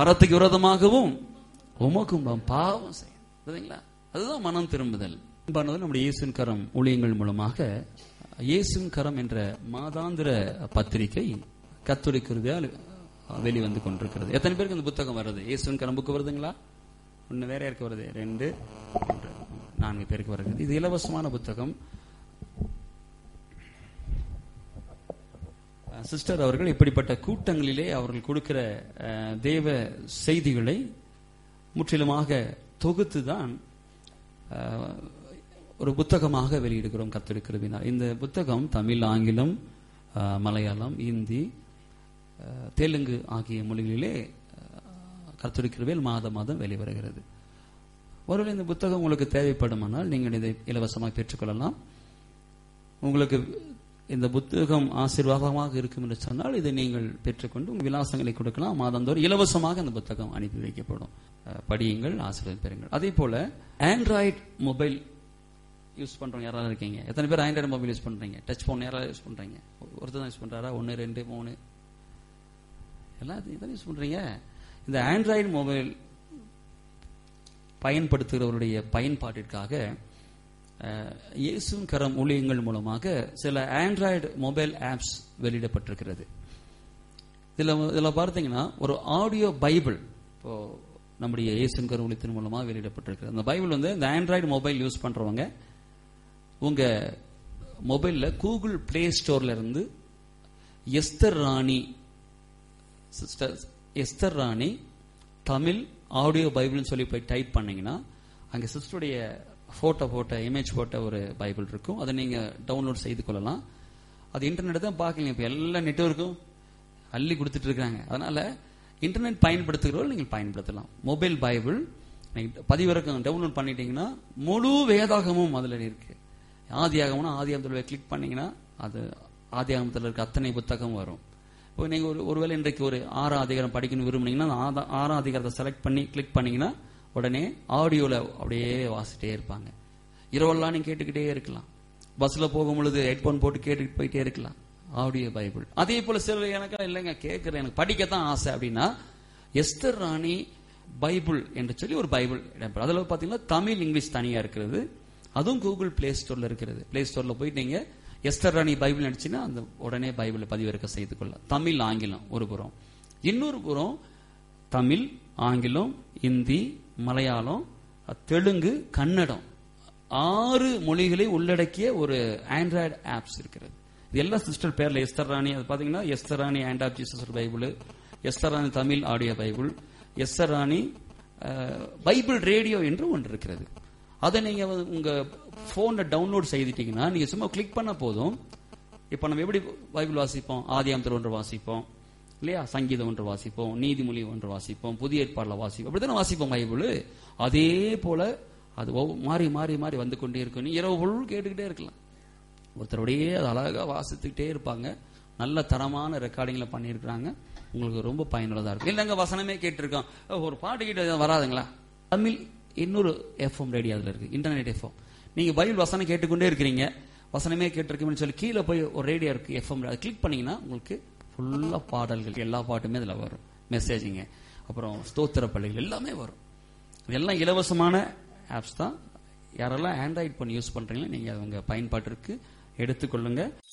பரத்துக்கு விரோதமாகவும் உமக்கும் பா- பாவம் செய்யும் புரியுதுங்களா அதுதான் மனம் திரும்புதல் அன்பானவர் நம்முடைய இயேசுவின் கரம் ஊழியங்கள் மூலமாக இயேசுவின் கரம் என்ற மாதாந்திர பத்திரிகை கத்துரை கிருபையால் வெளிவந்து கொண்டிருக்கிறது எத்தனை பேருக்கு இந்த புத்தகம் வருது இயேசுவின் கரம் புக்கு வருதுங்களா ஒன்னு வேற யாருக்கு வருது ரெண்டு மூன்று, நான்கு பேருக்கு வருகிறது இது இலவசமான புத்தகம் சிஸ்டர் அவர்கள் இப்படிப்பட்ட கூட்டங்களிலே அவர்கள் கொடுக்கிற அஹ், தேவ செய்திகளை முற்றிலுமாக தொகுத்து தான் அஹ், ஒரு புத்தகமாக வெளியிடுகிறோம் கத்தெடுக்கிறதுனால் இந்த புத்தகம் தமிழ் ஆங்கிலம் அஹ், மலையாளம் இந்தி அஹ், தெலுங்கு ஆகிய மொழிகளிலே கத்தெடுக்கிறவேல் மாதம் மாதம் வெளிவருகிறது ஒருவேளை இந்த புத்தகம் உங்களுக்கு தேவைப்படுமானால் நீங்கள் இதை இலவசமாக பெற்றுக்கொள்ளலாம் உங்களுக்கு இந்த புத்தகம் ஆசீர்வாதமாக இருக்கும் என்று சொன்னால் இதை நீங்கள் பெற்றுக்கொண்டு உங்கள் விலாசங்களை கொடுக்கலாம் மாதந்தோறும் இலவசமாக அந்த புத்தகம் அனுப்பி வைக்கப்படும் அஹ், படியுங்கள் ஆசீர்வாதம் பெறுங்கள் அதே போல ஆண்ட்ராய்டு மொபைல் யூஸ் பண்றவங்க யாராவது இருக்கீங்க எத்தனை பேர் ஆண்ட்ராய்டு மொபைல் யூஸ் பண்றீங்க டச் போன் யாராவது யூஸ் பண்றீங்க ஒருத்தர் தான் யூஸ் பண்றாரா ஒன்று ரெண்டு மூணு எல்லாத்தையும் யூஸ் பண்றீங்க இந்த ஆண்ட்ராய்டு மொபைல் பயன்படுத்துகிறவருடைய பயன்பாட்டிற்காக அஹ், இயேசுவின் கரம் ஊழியங்கள் மூலமாக சில ஆண்ட்ராய்டு மொபைல் ஆப்ஸ் வெளியிடப்பட்டிருக்கிறது இதுல இதுல பார்த்தீங்கன்னா ஒரு ஆடியோ பைபிள் இப்போ நம்முடைய இயேசுவின் கரம் ஊழியத்தின் மூலமாக வெளியிடப்பட்டிருக்கிறது அந்த பைபிள் வந்து இந்த ஆண்ட்ராய்டு மொபைல் யூஸ் பண்றவங்க உங்க மொபைல்ல கூகுள் பிளே ஸ்டோர்ல இருந்து Esther Rani sister Esther Rani Tamil audio பைபிள்னு சொல்லி போய் டைப் பண்ணீங்கன்னா அங்க சிஸ்டருடைய போட்டோ போட்ட இமேஜ் போட்ட ஒரு பைபிள் இருக்கும் அதை நீங்க டவுன்லோட் செய்து கொள்ளலாம் அது இன்டர்நெட் தான் பார்க்கலீங்க இப்ப எல்லா நெட்வொர்க்கும் அள்ளி கொடுத்துட்டு இருக்காங்க அதனால இன்டர்நெட் பயன்படுத்துகிறவர்கள் நீங்கள் பயன்படுத்தலாம் மொபைல் பைபிள் நீங்க பதிவிறக்கம் டவுன்லோட் பண்ணிட்டீங்கன்னா முழு வேதாகமும் அதுல இருக்கு ஆதியாகம்னா ஆதியாகத்தில் கிளிக் பண்ணீங்கன்னா அது ஆதியாகமத்தில் இருக்க அத்தனை புத்தகம் வரும் இப்போ நீங்க ஒரு ஒருவேளை இன்றைக்கு ஒரு ஆறாம் அதிகாரம் படிக்கணும் விரும்புனீங்கன்னா அந்த ஆதா- ஆறாம் அதிகாரத்தை செலக்ட் பண்ணி கிளிக் பண்ணீங்கன்னா உடனே ஆடியோல அப்படியே வாசிட்டே இருப்பாங்க இரவெல்லாம் நீங்க கேட்டுக்கிட்டே இருக்கலாம் பஸ்ல போகும் பொழுது ஹெட்போன் போட்டு கேட்டுக்கிட்டு போயிட்டே இருக்கலாம் ஆடியோ பைபிள் அதே போல சிலர் எனக்கு இல்லைங்க கேட்கிறேன் எனக்கு படிக்கத்தான் ஆசை அப்படின்னா எஸ்தர் ராணி பைபிள் என்று சொல்லி ஒரு பைபிள் இடம்பெறும் அதுல பாத்தீங்கன்னா தமிழ் இங்கிலீஷ் தனியா இருக்கிறது அதுவும் கூகுள் பிளே ஸ்டோர்ல இருக்கிறது பிளே ஸ்டோர்ல போயிட்டு நீங்க எஸ்தர் ராணி பைபிள் அடிச்சுன்னா அந்த உடனே பைபிளை பதிவிறக்க செய்து கொள்ளலாம் தமிழ் ஆங்கிலம் ஒரு புறம் இன்னொரு புறம் தமிழ் ஆங்கிலம் இந்தி மலையாளம் தெலுங்கு கன்னடம் ஆறு மொழிகளை உள்ளடக்கிய ஒரு ஆண்ட்ராய்டு ஆப்ஸ் இருக்கிறது இது எல்லா சிஸ்டர் பேர்ல எஸ்தர் ராணி அது பாத்தீங்கன்னா Esther Rani and of Jesus Bible Esther Rani Tamil audio Bible Esther Rani அஹ், பைபிள் ரேடியோ என்று ஒன்று இருக்கிறது அதை நீங்க வந்து உங்க போன்ல டவுன்லோட் செய்துட்டீங்கன்னா நீங்க சும்மா கிளிக் பண்ண போதும் இப்ப நம்ம எப்படி பைபிள் வாசிப்போம் ஆதியாமத்தில் ஒன்று வாசிப்போம் இல்லையா சங்கீதம் ஒன்று வாசிப்போம் நீதிமொழி ஒன்று வாசிப்போம் புதிய ஏற்பாடுல வாசிப்போம் அப்படித்தானே வாசிப்போம் பைபிள் அதே போல அது ஒவ்வொ- மாறி மாறி மாறி வந்து கொண்டே இருக்கும் நீ இரவு பொருள் கேட்டுக்கிட்டே இருக்கலாம் ஒருத்தருடையே அது அழகா வாசித்துக்கிட்டே இருப்பாங்க நல்ல தரமான ரெக்கார்டிங்ல பண்ணியிருக்கிறாங்க உங்களுக்கு ரொம்ப பயனுள்ளதா இருக்கும் இல்லைங்க வசனமே கேட்டிருக்கோம் ஓ, ஒரு பாட்டு கிட்ட வராதுங்களா தமிழ் இன்னொரு எஃப்எம் ரேடியோ அதுல இருக்கு இன்டர்நெட் எஃப்எம் நீங்க பைபிள் வசனம் கேட்டுக்கொண்டே இருக்கிறீங்க வசனமே கேட்டிருக்கோம்னு சொல்லி கீழே போய் ஒரு ரேடியோ இருக்கு எஃப்எம் அதை கிளிக் பண்ணீங்கன்னா உங்களுக்கு ஃபுல்லா பாடல்கள் எல்லா பாட்டுமே அதுல வரும் மெசேஜிங்க அப்புறம் ஸ்தோத்திர பள்ளிகள் எல்லாமே வரும் இதெல்லாம் இலவசமான ஆப்ஸ் தான் யாரெல்லாம் ஆண்ட்ராய்ட் பண்ணி யூஸ் பண்றீங்களோ நீங்க அதை உங்க பயன்பாட்டிற்கு எடுத்துக்கொள்ளுங்க